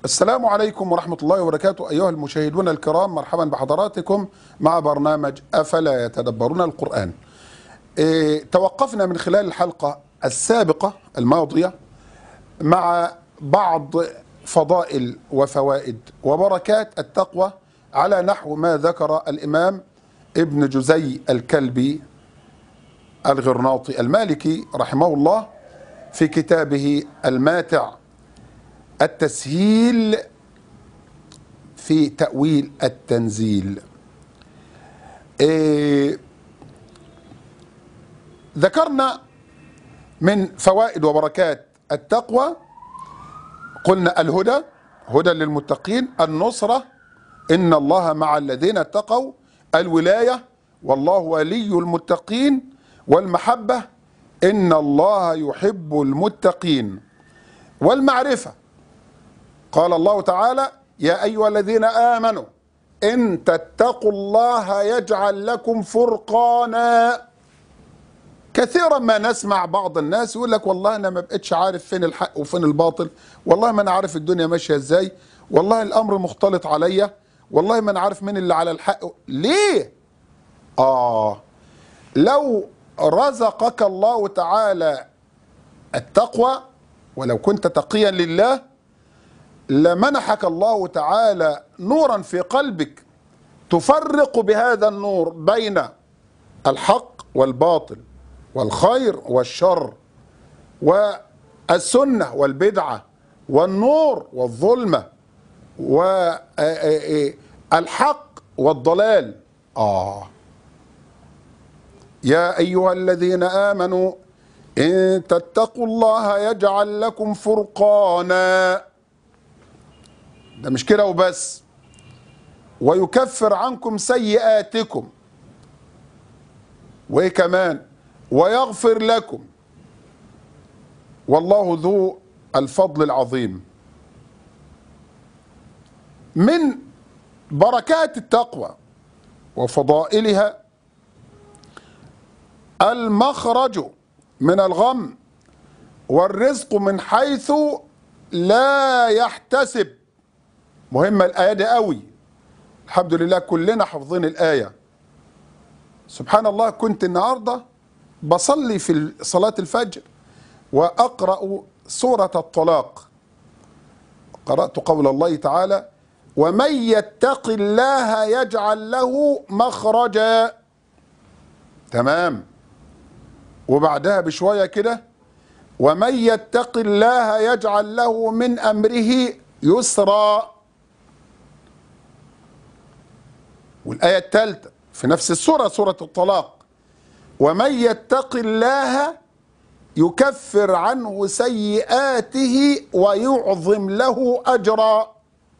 السلام عليكم ورحمة الله وبركاته أيها المشاهدون الكرام مرحبا بحضراتكم مع برنامج أفلا يتدبرون القرآن إيه توقفنا من خلال الحلقة السابقة الماضية مع بعض فضائل وفوائد وبركات التقوى على نحو ما ذكر الإمام ابن جزي الكلبي الغرناطي المالكي رحمه الله في كتابه الماتع التسهيل في تأويل التنزيل إيه ذكرنا من فوائد وبركات التقوى قلنا الهدى هدى للمتقين النصرة إن الله مع الذين اتقوا الولاية والله ولي المتقين والمحبة إن الله يحب المتقين والمعرفة قال الله تعالى يا أيها الذين آمنوا إن تتقوا الله يجعل لكم فرقانا كثيرا ما نسمع بعض الناس يقول لك والله انا ما بقتش عارف فين الحق وفين الباطل والله ما انا عارف الدنيا ماشيه ازاي والله الامر مختلط عليا والله ما انا عارف مين اللي على الحق ليه اه لو رزقك الله تعالى التقوى ولو كنت تقيا لله لمنحك الله تعالى نورا في قلبك تفرق بهذا النور بين الحق والباطل والخير والشر والسنة والبدعة والنور والظلمة والحق والضلال آه يا أيها الذين آمنوا إن تتقوا الله يجعل لكم فرقانا ده مش كده وبس ويكفر عنكم سيئاتكم وايه كمان ويغفر لكم والله ذو الفضل العظيم من بركات التقوى وفضائلها المخرج من الغم والرزق من حيث لا يحتسب مهمة الآية دي قوي الحمد لله كلنا حافظين الآية سبحان الله كنت النهارده بصلي في صلاة الفجر وأقرأ سورة الطلاق قرأت قول الله تعالى ومن يتق الله يجعل له مخرجا تمام وبعدها بشوية كده ومن يتق الله يجعل له من أمره يسرا والآية الثالثة في نفس السورة سورة الطلاق ومن يتق الله يكفر عنه سيئاته ويعظم له أجرا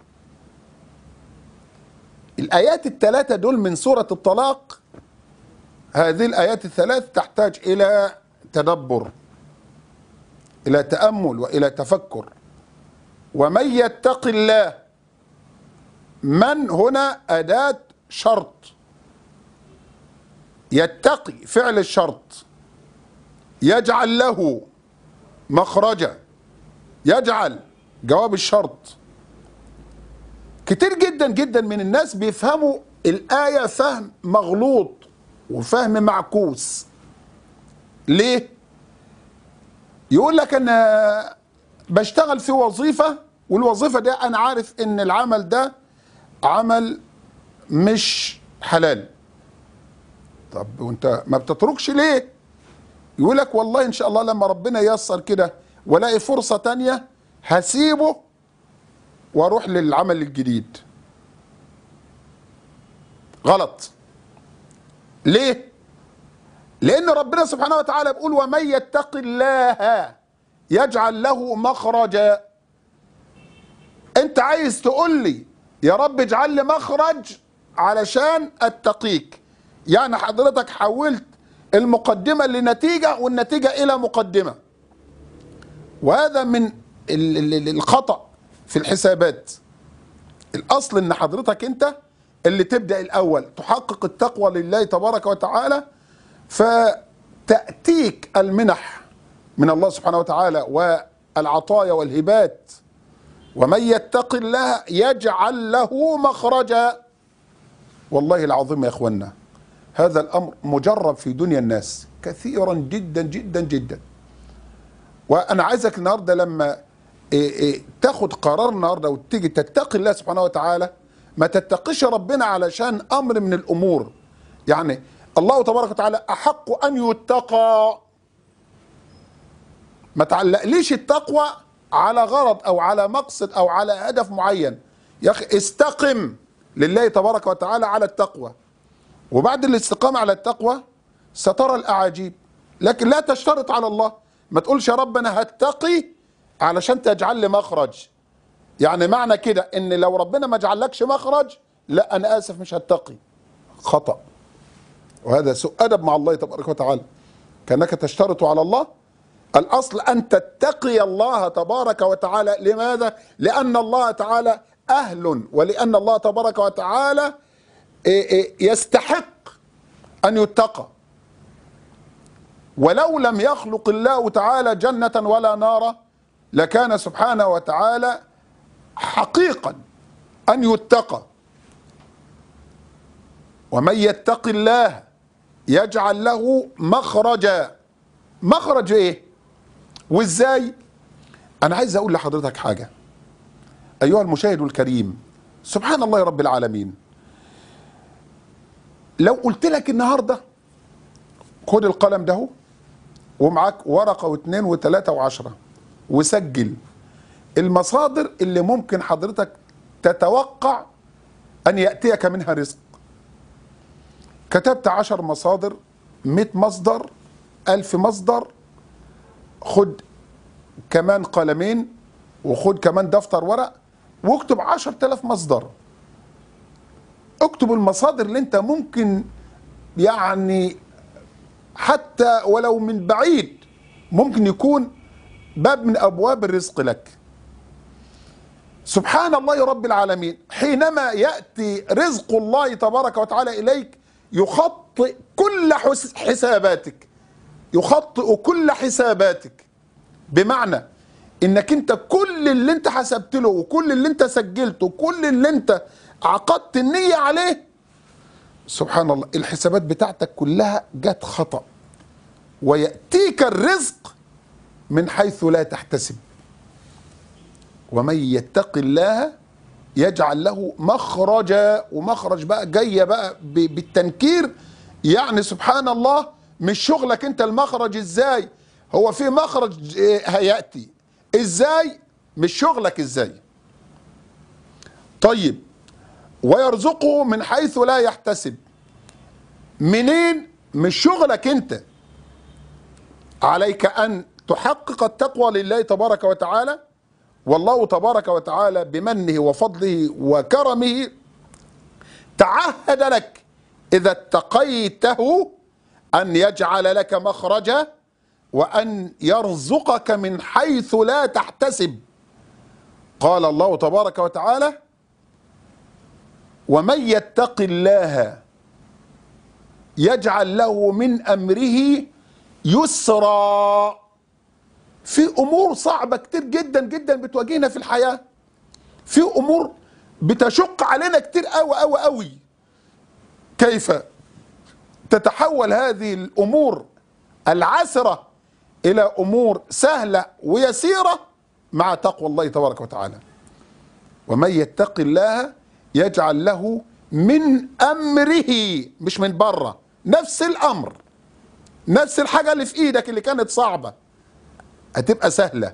الآيات الثلاثة دول من سورة الطلاق هذه الآيات الثلاث تحتاج إلى تدبر إلى تأمل وإلى تفكر ومن يتق الله من هنا أداة شرط يتقي فعل الشرط يجعل له مخرجا يجعل جواب الشرط كتير جدا جدا من الناس بيفهموا الآية فهم مغلوط وفهم معكوس ليه؟ يقول لك أنا بشتغل في وظيفة والوظيفة دي أنا عارف إن العمل ده عمل مش حلال طب وانت ما بتتركش ليه يقول لك والله ان شاء الله لما ربنا ييسر كده والاقي فرصه تانية هسيبه واروح للعمل الجديد غلط ليه لان ربنا سبحانه وتعالى بيقول ومن يتق الله يجعل له مخرجا انت عايز تقول لي يا رب اجعل لي مخرج علشان اتقيك يعني حضرتك حولت المقدمة لنتيجة والنتيجة إلى مقدمة وهذا من الخطأ في الحسابات الأصل إن حضرتك أنت اللي تبدأ الأول تحقق التقوى لله تبارك وتعالى فتأتيك المنح من الله سبحانه وتعالى والعطايا والهبات ومن يتق الله يجعل له مخرجا والله العظيم يا اخوانا هذا الامر مجرب في دنيا الناس كثيرا جدا جدا جدا وانا عايزك النهارده لما إيه إيه تاخد قرار النهارده وتيجي تتقي الله سبحانه وتعالى ما تتقيش ربنا علشان امر من الامور يعني الله تبارك وتعالى احق ان يتقى ما تعلقليش التقوى على غرض او على مقصد او على هدف معين يا اخي استقم لله تبارك وتعالى على التقوى وبعد الاستقامة على التقوى سترى الأعاجيب لكن لا تشترط على الله ما تقولش يا رب أنا هتقي علشان تجعل لي مخرج يعني معنى كده ان لو ربنا ما جعلكش مخرج لا انا اسف مش هتقي خطأ وهذا سوء ادب مع الله تبارك وتعالى كانك تشترط على الله الاصل ان تتقي الله تبارك وتعالى لماذا لان الله تعالى اهل ولان الله تبارك وتعالى إيه إيه يستحق ان يتقى ولو لم يخلق الله تعالى جنة ولا نارا لكان سبحانه وتعالى حقيقا أن يتقى ومن يتق الله يجعل له مخرجا مخرج ايه وازاي انا عايز اقول لحضرتك حاجة ايها المشاهد الكريم سبحان الله رب العالمين لو قلت لك النهارده خد القلم ده اهو ومعاك ورقه واثنين وثلاثه وعشره وسجل المصادر اللي ممكن حضرتك تتوقع ان ياتيك منها رزق كتبت عشر مصادر مئة مصدر ألف مصدر خد كمان قلمين وخد كمان دفتر ورق واكتب عشر تلاف مصدر اكتب المصادر اللي انت ممكن يعني حتى ولو من بعيد ممكن يكون باب من ابواب الرزق لك سبحان الله رب العالمين حينما ياتي رزق الله تبارك وتعالى اليك يخطئ كل حس- حساباتك يخطئ كل حساباتك بمعنى انك انت كل اللي انت حسبت له وكل اللي انت سجلته وكل اللي انت عقدت النية عليه سبحان الله الحسابات بتاعتك كلها جت خطأ ويأتيك الرزق من حيث لا تحتسب ومن يتق الله يجعل له مخرجا ومخرج بقى جايه بقى ب- بالتنكير يعني سبحان الله مش شغلك انت المخرج ازاي هو في مخرج اه، هياتي ازاي مش شغلك ازاي طيب ويرزقه من حيث لا يحتسب منين مش شغلك انت عليك ان تحقق التقوى لله تبارك وتعالى والله تبارك وتعالى بمنه وفضله وكرمه تعهد لك اذا اتقيته ان يجعل لك مخرجا وان يرزقك من حيث لا تحتسب قال الله تبارك وتعالى ومن يتق الله يجعل له من امره يسرا في امور صعبه كتير جدا جدا بتواجهنا في الحياه في امور بتشق علينا كتير قوي قوي قوي كيف تتحول هذه الامور العسره الى امور سهله ويسيره مع تقوى الله تبارك وتعالى ومن يتق الله يجعل له من امره مش من بره نفس الامر نفس الحاجه اللي في ايدك اللي كانت صعبه هتبقى سهله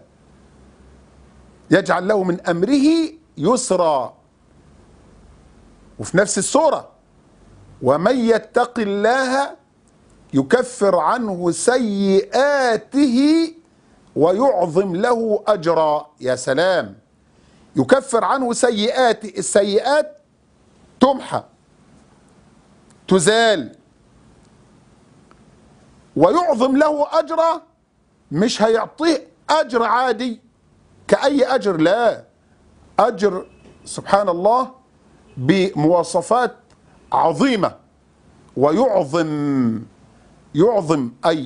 يجعل له من امره يسرا وفي نفس السوره ومن يتق الله يكفر عنه سيئاته ويعظم له اجرا يا سلام يكفر عنه سيئات السيئات تمحى تزال ويعظم له اجرا مش هيعطيه اجر عادي كاي اجر لا اجر سبحان الله بمواصفات عظيمه ويعظم يعظم اي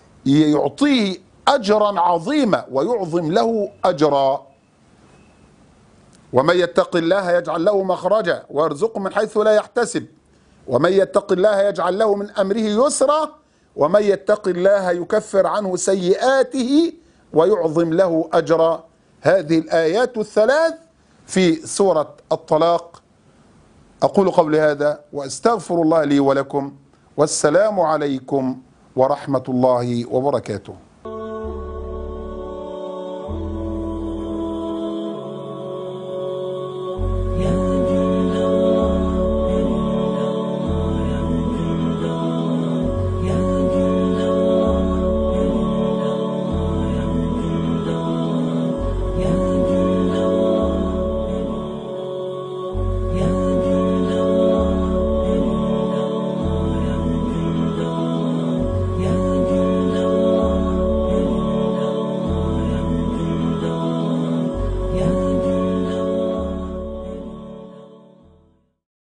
يعطيه اجرا عظيما ويعظم له اجرا ومن يتق الله يجعل له مخرجا ويرزقه من حيث لا يحتسب ومن يتق الله يجعل له من امره يسرا ومن يتق الله يكفر عنه سيئاته ويعظم له اجرا هذه الايات الثلاث في سوره الطلاق اقول قولي هذا واستغفر الله لي ولكم والسلام عليكم ورحمه الله وبركاته